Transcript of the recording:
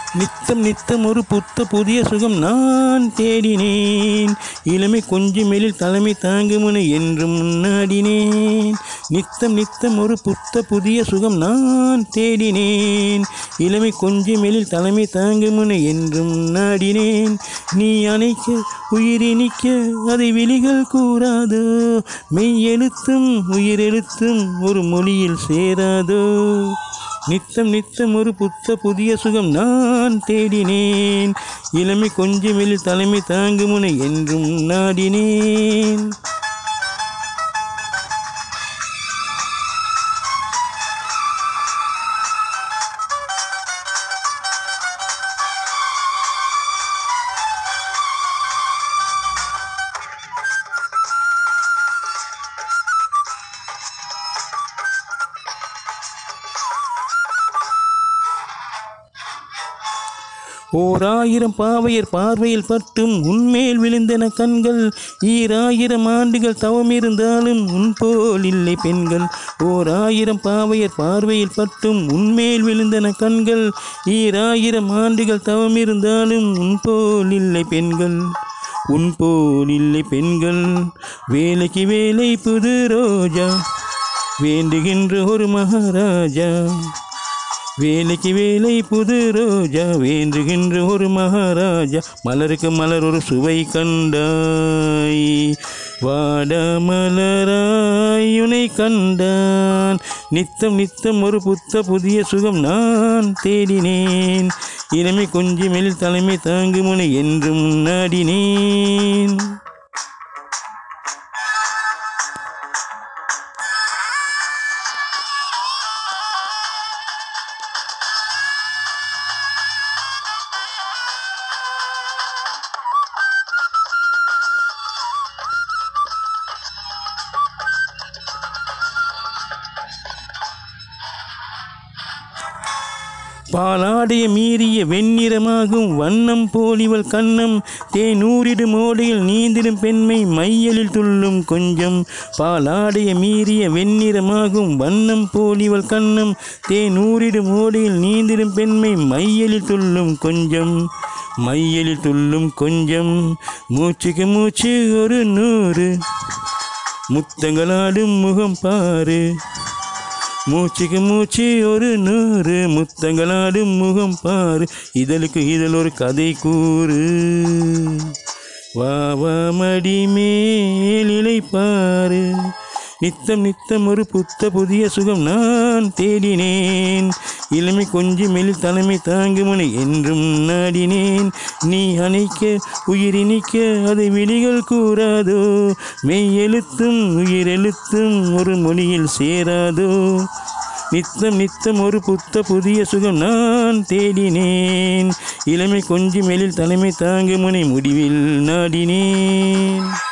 நித்தம் நித்தம் ஒரு புத்த புதிய சுகம் நான் தேடினேன் இளமை கொஞ்சம் எழில் தலைமை தாங்குமுனை என்றும் முன்னாடினேன் நித்தம் நித்தம் ஒரு புத்த புதிய சுகம் நான் தேடினேன் இளமை கொஞ்சம் எழில் தலைமை தாங்குமுனை என்றும் நாடினேன் நீ அணைக்க உயிரினிக்க அதை விழிகள் கூறாதோ மெய் எழுத்தும் உயிரெழுத்தும் ஒரு மொழியில் சேராதோ நித்தம் நித்தம் ஒரு புத்த புதிய சுகம் நான் தேடினேன் இளமை கொஞ்சமில் தலைமை தாங்குமுனை என்றும் நாடினேன் ஓர் ஆயிரம் பாவையர் பார்வையில் பட்டும் உன்மேல் விழுந்தன கண்கள் ஈராயிரம் ஆண்டுகள் தவமிருந்தாலும் உன் போல் இல்லை பெண்கள் ஓர் ஆயிரம் பாவையர் பார்வையில் பட்டும் உன்மேல் விழுந்தன கண்கள் ஈராயிரம் ஆண்டுகள் தவமிருந்தாலும் உன் போல் இல்லை பெண்கள் உன் போல் இல்லை பெண்கள் வேலைக்கு வேலை புது ரோஜா வேண்டுகின்ற ஒரு மகாராஜா வேலைக்கு வேலை புது ரோஜா வேண்டுகின்ற ஒரு மகாராஜா மலருக்கு மலர் ஒரு சுவை கண்டாய் வாட மலராய் உனை கண்டான் நித்தம் நித்தம் ஒரு புத்த புதிய சுகம் நான் தேடினேன் இளமை கொஞ்சம் மெலில் தலைமை தாங்குமுனை என்றும் நாடினேன் பாலாடைய மீறிய வெண்ணிறமாகும் வண்ணம் போலிவள் கண்ணம் தேனூரிடும் ஓடையில் நீந்திடும் பெண்மை மையலில் துள்ளும் கொஞ்சம் பாலாடைய மீறிய வெண்ணிறமாகும் வண்ணம் போலிவள் கண்ணம் தேனூரிடும் ஓடையில் நீந்திடும் பெண்மை மையலில் துள்ளும் கொஞ்சம் மையலில் துள்ளும் கொஞ்சம் மூச்சுக்கு மூச்சு ஒரு நூறு முத்தங்களாடும் முகம் பாரு மூச்சுக்கு மூச்சு ஒரு நூறு முத்தங்களாடும் முகம் பாரு இதழுக்கு இதழ் ஒரு கதை கூறு வா வா மடி மேலிலை பாரு நித்தம் நித்தம் ஒரு புத்த புதிய சுகம் நான் தேடினேன் இளமை கொஞ்சம் மெலில் தலைமை தாங்குமுனை என்றும் நாடினேன் நீ அணைக்க உயிரினிக்க அதை விழிகள் கூறாதோ மெய் எழுத்தும் உயிரெழுத்தும் ஒரு மொழியில் சேராதோ நித்தம் நித்தம் ஒரு புத்த புதிய சுகம் நான் தேடினேன் இளமை கொஞ்சம் மெலில் தலைமை தாங்குமுனை முடிவில் நாடினேன்